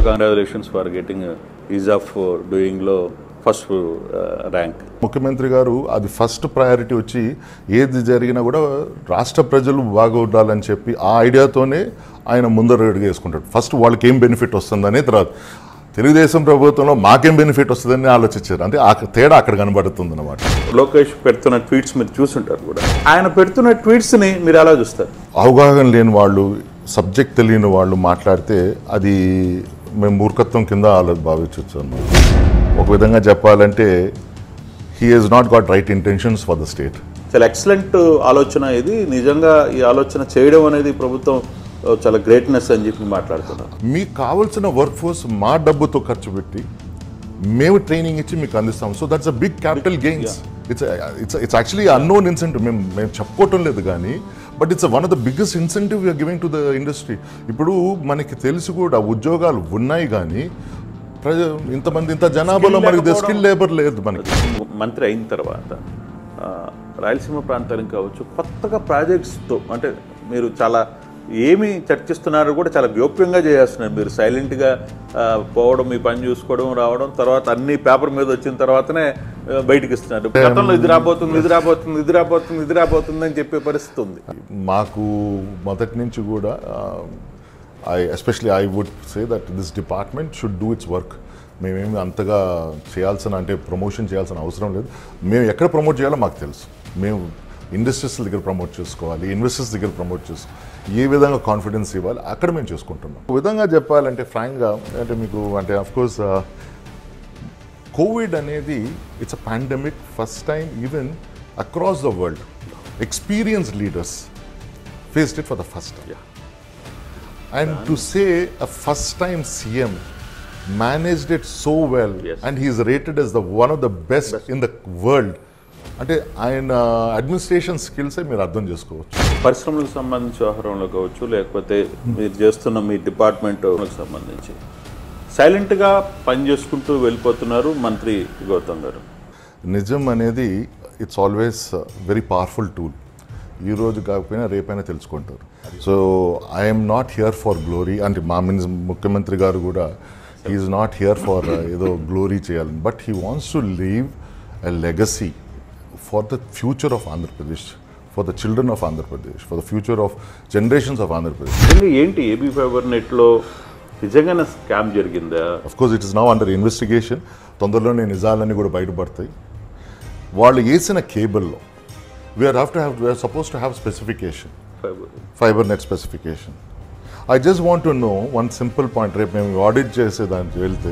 Congratulations for getting ease of డూయింగ్లో first rank ముఖ్యమంత్రి గారు అది ఫస్ట్ ప్రయారిటీ వచ్చి ఏది జరిగినా కూడా రాష్ట్ర ప్రజలు బాగుండాలని చెప్పి ఆ ఐడియాతోనే ఆయన ముందర అడుగు వేసుకుంటాడు ఫస్ట్ వాళ్ళకి ఏం బెనిఫిట్ వస్తుందనే తర్వాత తెలుగుదేశం ప్రభుత్వంలో మాకేం బెనిఫిట్ వస్తుందని ఆలోచించారు అంటే ఆ తేడా అక్కడ కనబడుతుంది అనమాట లోకేష్ పెడుతున్న ట్వీట్స్ మీరు చూసుంటారు కూడా ఆయన పెడుతున్న ట్వీట్స్ని మీరు ఎలా చూస్తారు అవగాహన లేని వాళ్ళు సబ్జెక్ట్ తెలియని వాళ్ళు మాట్లాడితే అది మేము మూర్ఖత్వం కింద ఆలో భావించవచ్చు అన్నమాట ఒక విధంగా చెప్పాలంటే he he's not got right intentions for the state చాలా ఎక్సలెంట్ ఆలోచన ఇది నిజంగా ఈ ఆలోచన చేయడం అనేది ప్రభుత్వం ఆ, చాలా గ్రేట్నెస్ అని చెప్పి మాట్లాడుతున్నారు మీకు కావాల్సిన వర్క్ ఫోర్స్ మా డబ్బుతో ఖర్చు పెట్టి మేము ట్రైనింగ్ ఇచ్చి మీకు అందిస్తాం so that's a big capital gains it's it's it's actually unknown incentive మేము మేము చెప్పుకోవటం లేదు కానీ but it's one of the biggest incentive you're giving to the industry ఇప్పుడు మనకి తెలిసి కూడా ఉద్యోగాలు ఉన్నాయి కానీ ప్రజ ఇంతమంది ఇంత జనాభాలో మనకి లేకపోవడం- స్కిల్ లేబర్ లేదు మనకి మంత్రి అయిన తర్వాత ఆ, రాయలసీమ ప్రాంతానికి కావచ్చు కొత్తగా ప్రాజెక్ట్స్తో అంటే మీరు చాలా ఏమి చర్చిస్తున్నారో కూడా చాలా గోప్యంగా చేస్తున్నారు మీరు సైలెంట్గా పోవడం మీ పని చూసుకోవడం రావడం తర్వాత అన్ని పేపర్ మీద వచ్చిన తర్వాతనే ఆ, బయటికి ఇస్తున్నారు గతంలో ఇది రాబోతుంది ఇది రాబోతుంది ఇది రాబోతుంది ఇది రాబోతుంది అని చెప్పే పరిస్థితి ఉంది మాకు మొదటి నుంచి కూడా I especially I would say that this department should do its work మేమేమి అంతగా చేయాల్సిన అంటే ప్రమోషన్ చేయాల్సిన అవసరం లేదు మేము ఎక్కడ ప్రమోట్ చేయాలో మాకు తెలుసు మేము ఇండస్ట్రీస్ దగ్గర ప్రమోట్ చేసుకోవాలి ఇన్వెస్టర్స్ దగ్గర ప్రమోట్ చేసుకోవాలి ఏ విధంగా కాన్ఫిడెన్స్ ఇవ్వాలి అక్కడ మేము చేసుకుంటున్నాం ఒక విధంగా చెప్పాలంటే ఫ్రాంక్గా అంటే మీకు అంటే కోర్స్ కోవిడ్ అనేది it's a pandemic first time even across the world experience leaders faced it for the first time And to say a first time CM managed it so well Yes. and he's rated as the one of the best, in the world అంటే ఆయన administration స్కిల్సే మీరు అర్థం చేసుకోవచ్చు పరిశ్రమలకు సంబంధించి వ్యవహారంలో కావచ్చు లేకపోతే మీరు చేస్తున్న మీ డిపార్ట్మెంట్కి సంబంధించి సైలెంట్గా పని చేసుకుంటూ వెళ్ళిపోతున్నారు మంత్రి గౌతమ్ గారు నిజం అనేది it's always very powerful tool ఈ రోజు కాకపోయినా రేపైనా తెలుసుకుంటారు so I'm not here for glory అంటే మా మినిస్ ముఖ్యమంత్రి గారు కూడా హీఈస్ నాట్ హియర్ ఫర్ ఏదో గ్లోరీ చేయాలని but he wants to leave a legacy for the future of Andhra Pradesh for the children of Andhra Pradesh for the future of generations of Andhra Pradesh నిజంగా ఏంటి ఏబీ ఫైబర్ నెట్లో నిజంగానే స్కామ్ జరిగిందా of course it is now under investigation తొందరలోనే నిజాలన్నీ కూడా బయటపడతాయి వాళ్ళు వేసిన కేబుల్లో we are have to have we are suppose to have specification fiber fiber net specification I just want to know one simple point రేపు మేము ఆడిట్ చేసే దానికి వెళ్తే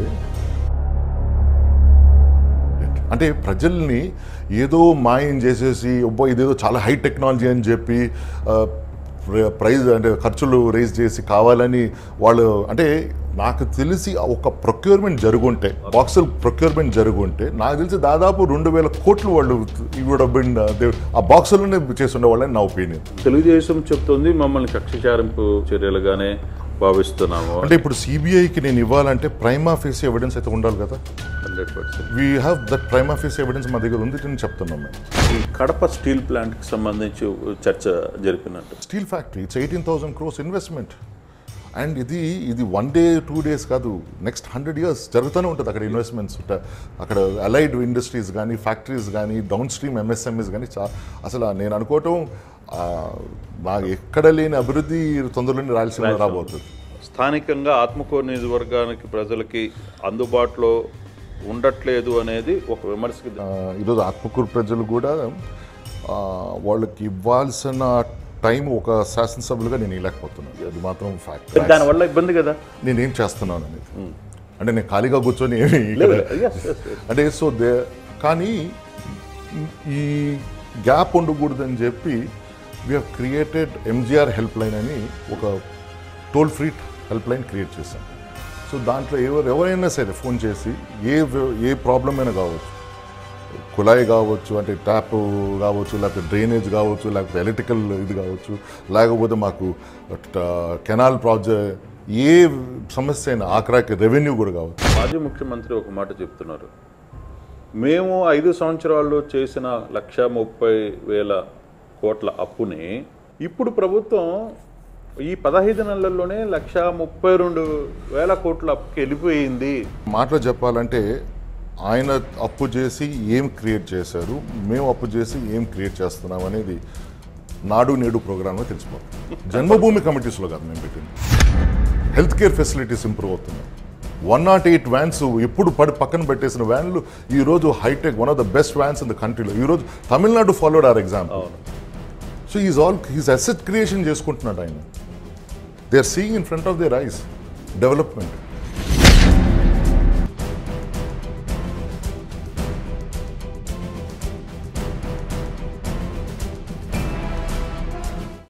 అంటే ప్రజల్ని ఏదో మాయం చేసేసి ఒబ్బో ఇదేదో చాలా హై టెక్నాలజీ అని చెప్పి ప్రైజ్ అంటే ఖర్చులు రేజ్ చేసి కావాలని వాళ్ళు అంటే నాకు తెలిసి ఒక ప్రొక్యూర్మెంట్ జరుగుంటే బాక్సులు ప్రొక్యూర్మెంట్ జరుగుంటే నాకు తెలిసి దాదాపు రెండు వేల కోట్లు వాళ్ళు కూడా ఆ బాక్సులోనే చేస్తుండే వాళ్ళని నా ఒపీనియన్ తెలుగుదేశం చెప్తుంది మమ్మల్ని కక్ష చారింపు చర్యలుగానే భావిస్తున్నాము అంటే ఇప్పుడు సిబిఐకి నేను ఇవ్వాలంటే ప్రైమా ఫేస్ ఎవిడెన్స్ అయితే ఉండాలి కదా hundred percent we have that prima face evidence మా దగ్గర ఉంది నేను చెప్తున్నాం మేము ఈ కడప స్టీల్ ప్లాంట్కి సంబంధించి చర్చ జరిపినట్టు steel factory it's eighteen thousand crores investment and ఇది ఇది వన్ డే టూ డేస్ కాదు నెక్స్ట్ హండ్రెడ్ ఇయర్స్ జరుగుతూనే ఉంటుంది అక్కడ ఇన్వెస్ట్మెంట్స్ అక్కడ అలైడ్ ఇండస్ట్రీస్ కానీ ఫ్యాక్టరీస్ కానీ డౌన్ స్ట్రీమ్ ఎంఎస్ఎంఈస్ కానీ చా అసలు నేను అనుకోవటం ఆ, నాకు ఎక్కడ లేని అభివృద్ధి తొందరలోనే రాయలసీమ రాబోతుంది స్థానికంగా ఆత్మకూరు నియోజకవర్గానికి ప్రజలకి అందుబాటులో ఉండట్లేదు అనేది ఒక విమర్శకి ఆ, ఈరోజు ఆత్మకూరు ప్రజలు కూడా ఆ, వాళ్ళకి ఇవ్వాల్సిన టైం ఒక శాసనసభ్యులుగా నేను ఇవ్వలేకపోతున్నాను అది మాత్రం ఫ్యాక్ట్ దానివల్ల ఇబ్బంది కదా నేనేం చేస్తున్నాను అనేది అంటే నేను ఖాళీగా కూర్చొని ఏమి ఇక్కడ Yes, yes, yes. అంటే సో దే కానీ ఈ గ్యాప్ ఉండకూడదని చెప్పి we have created MGR help line అని ఒక toll free help line create చేశాం సో దాంట్లో ఎవరు ఎవరైనా సరే ఫోన్ చేసి ఏ ఏ ప్రాబ్లం అయినా కావచ్చు కుళాయి కావచ్చు అంటే ట్యాప్ కావచ్చు లేకపోతే డ్రైనేజ్ కావచ్చు లేకపోతే ఎలక్ట్రికల్ ఇది కావచ్చు లేకపోతే మాకు కెనాల్ ప్రాజెక్ట్ ఏ సమస్య అయినా ఆఖరాకి రెవెన్యూ కూడా కావచ్చు మాజీ ముఖ్యమంత్రి ఒక మాట చెప్తున్నారు మేము ఐదు సంవత్సరాల్లో చేసిన లక్ష ముప్పై వేల కోట్ల అప్పుని ఇప్పుడు ప్రభుత్వం ఈ పదహైదు నెలల్లోనే లక్ష ముప్పై రెండు వేల కోట్ల అప్పుకి వెళ్ళిపోయింది మాటలు చెప్పాలంటే ఆయన అప్పు చేసి ఏం క్రియేట్ చేశారు మేము అప్పు చేసి ఏం క్రియేట్ చేస్తున్నాం అనేది నాడు నేడు ప్రోగ్రాంలో తెలిసిపోతుంది జన్మభూమి కమిటీస్లో కాదు మేము పెట్టింది హెల్త్ కేర్ ఫెసిలిటీస్ ఇంప్రూవ్ అవుతున్నాయి వన్ నాట్ ఎయిట్ వ్యాన్స్ ఎప్పుడు పడి పక్కన పెట్టేసిన వ్యాన్లు ఈరోజు hi-tech one of the best vans in the కంట్రీలో ఈరోజు Tamil Nadu followed our example so is all he's asset creation చేసుకుంటున్నాడు ఆయన they are seeing in front of their eyes development